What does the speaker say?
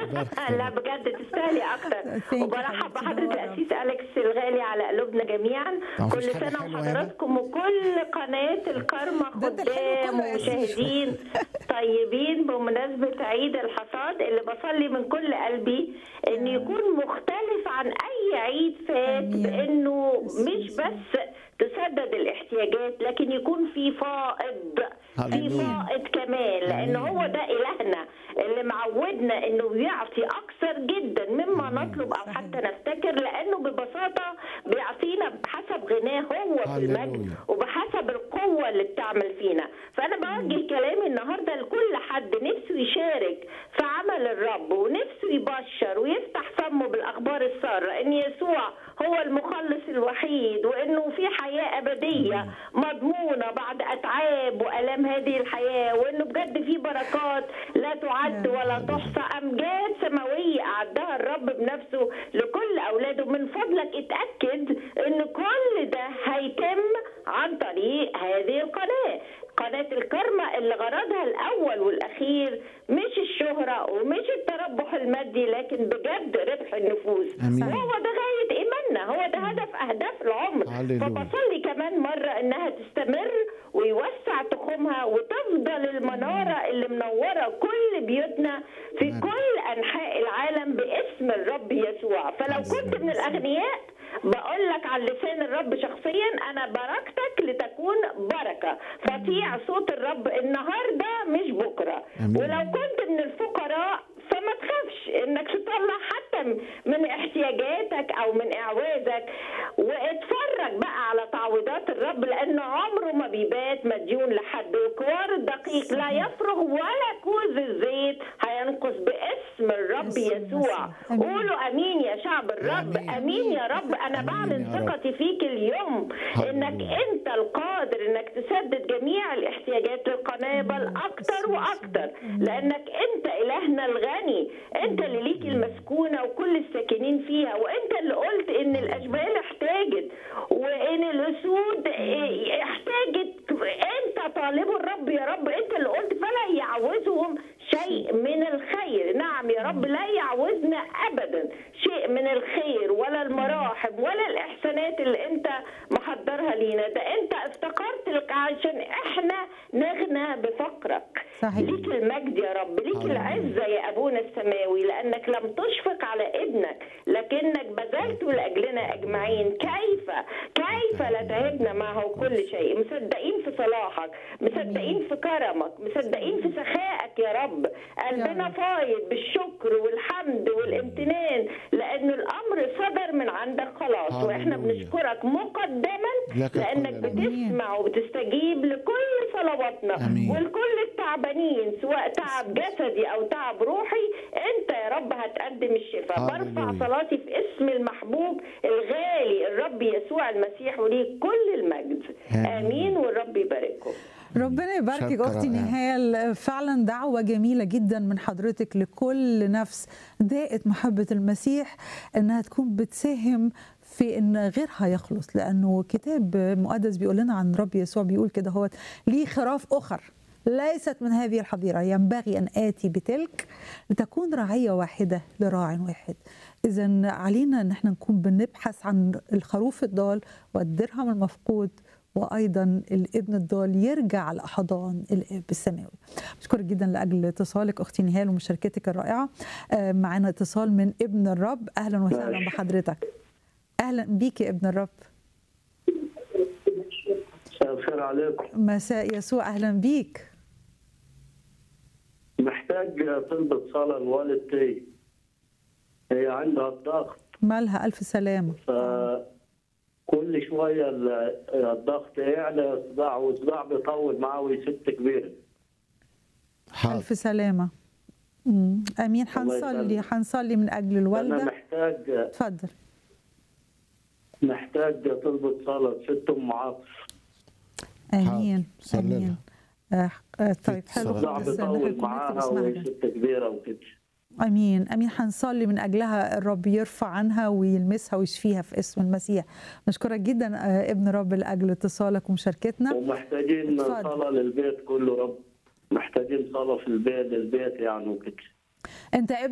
لا بجد تستاهلي اكتر Thank you وبرحب حبيبتي، بحضرة نورة. الاسيس اليكس الغالي على قلوبنا جميعا طبعا كل مفيش حاجة سنه حلوة هنا؟ وحضراتكم وكل قناه الكرمة ده ده الحلو خدام كله يا أسيس. ومشاهدين طيبين بمناسبه عيد الحصاد اللي بصلي من كل قلبي ان يكون مختلف عن اي عيد فات آمين. بانه بس- مش بس تسدد الاحتياجات لكن يكون في فائض في هللويا. فائض كمان لان آمين. هو ده الهنا اللي معودنا انه بيعطي اكثر جدا مما نطلب او صحيح. حتى نفتكر لانه ببساطه بيعطينا بحسب غناه هو في هللويا. المجد وبحسب القوه اللي بتعمل فينا فانا بوجه كلامي النهارده لكل حد نفسه يشارك في عمل الرب ونفسه يبشر ويفتح فمه بالاخبار الساره ان يسوع هو المخلص الوحيد وانه في حياه ابديه مضمونه بعد اتعاب والام هذه الحياه وانه بجد في بركات لا تعد ولا تحصى امجاد سماويه اعدها الرب بنفسه لكل اولاده من فضلك اتاكد ان كل ده هيتم عن طريق هذه القناه قناة الكرمة اللي غرضها الأول والأخير مش الشهرة ومش التربح المادي لكن بجد ربح النفوس آمين. وهو ده غاية إيماننا هو ده هدف أهداف العمر هللويا. فبصلي كمان مرة إنها تستمر ويوسع تخومها وتفضل المنارة اللي منورة كل بيوتنا في آمين. كل أنحاء العالم باسم الرب يسوع فلو كنت من الأغنياء بقول لك على لسان الرب شخصيا انا بركتك لتكون بركه فطيع صوت الرب النهارده مش بكره آمين. ولو كنت من الفقراء فما تخافش انك تطلع حتى من احتياجاتك او من اعوازك واتفرج بقى على تعويضات الرب لان عمره ما بيبات مديون لحد وكوار الدقيق لا يفرغ ولا كوز الزيت هينقص باسم الرب باسم يسوع المسيح. آمين. قولوا امين يا شعب الرب آمين. امين يا رب انا آمين بعلن يا رب. ثقتي فيك اليوم هللويا. انك انت القادر انك تسدد جميع الاحتياجات للقناه بل اكتر واكتر لانك انت الهنا الغني انت اللي ليك المسكونه وكل الساكنين فيها وانت اللي قلت ان الاشبال احتاجت وان الاسود إيه احتاجت انت طالب الرب يا رب انت اللي قلت فلا يعوزهم شيء من الخير نعم يا رب لا يعوزنا ابدا شيء من الخير ولا المراحم ولا الاحسانات اللي انت محضرها لينا ده انت افتقرت لك عشان احنا نغنى بفقرك صحيح. ليك المجد يا رب ليك هللويا. العزه يا ابونا السماوي لانك لم تشفق على ابنك لكنك بذلته لاجلنا اجمعين كيف كيف لا تهبنا معه كل شيء مصدقين في صلاحك مصدقين في كرمك مصدقين في سخائك يا رب قلبنا رب. فايض بالشكر والحمد والامتنان لأن الأمر صدر من عندك خلاص وإحنا هللويا. بنشكرك مقدما لك كل لأنك الأمر. بتسمع وبتستجيب لكل صلواتنا آمين. ولكل التعبانين سواء تعب جسدي أو تعب روحي أنت يا رب هتقدم الشفاء برفع هللويا. صلاتي في اسم المحبوب الغالي الرب يسوع المسيح وليه كل المجد آمين. آمين والرب يبارككم ربنا يباركك شكرا اختي رائع. نهال فعلا دعوه جميله جدا من حضرتك لكل نفس ذاقت محبه المسيح انها تكون بتساهم في ان غيرها يخلص لانه كتاب مقدس بيقول لنا عن رب يسوع بيقول كده هو ليه خراف اخر ليست من هذه الحظيره ينبغي ان اتي بتلك لتكون رعيه واحده لراع واحد اذا علينا ان احنا نكون بنبحث عن الخروف الضال والدرهم المفقود وايضا الابن الضال يرجع لاحضان الاب السماوي. بشكرك جدا لاجل اتصالك اختي نهال ومشاركتك الرائعه. آه، معانا اتصال من ابن الرب اهلا وسهلا ماشي. بحضرتك. اهلا بيك يا ابن الرب. مساء الخير عليكم مساء يسوع اهلا بيك. محتاج طلبة صلاة لوالدتي هي عندها الضغط مالها الف سلامه. فكل شوية ال- الضغط يعلى صداع وصداع بيطول معاه وهي ست كبيرة حاضر الف سلامه. مم. امين الله حنصلي يسلمك. حنصلي من اجل أنا الوالده. محتاج اتفضل. محتاج طلبة صلاة ست أم عاطف امين صلي لها. امين. آه آه طيب في حلو صلاة. صداع خالص إن إحنا بيطول نكون معاها نكتب اسمها وهي كده. ست كبيرة وكده امين امين هنصلي من اجلها الرب يرفع عنها ويلمسها ويشفيها في اسم المسيح نشكرك جدا آه، ابن رب لاجل اتصالك ومشاركتنا ومحتاجين اتفضل. صلاة للبيت كله رب محتاجين صلاة في البيت للبيت يعني وكده انت ابن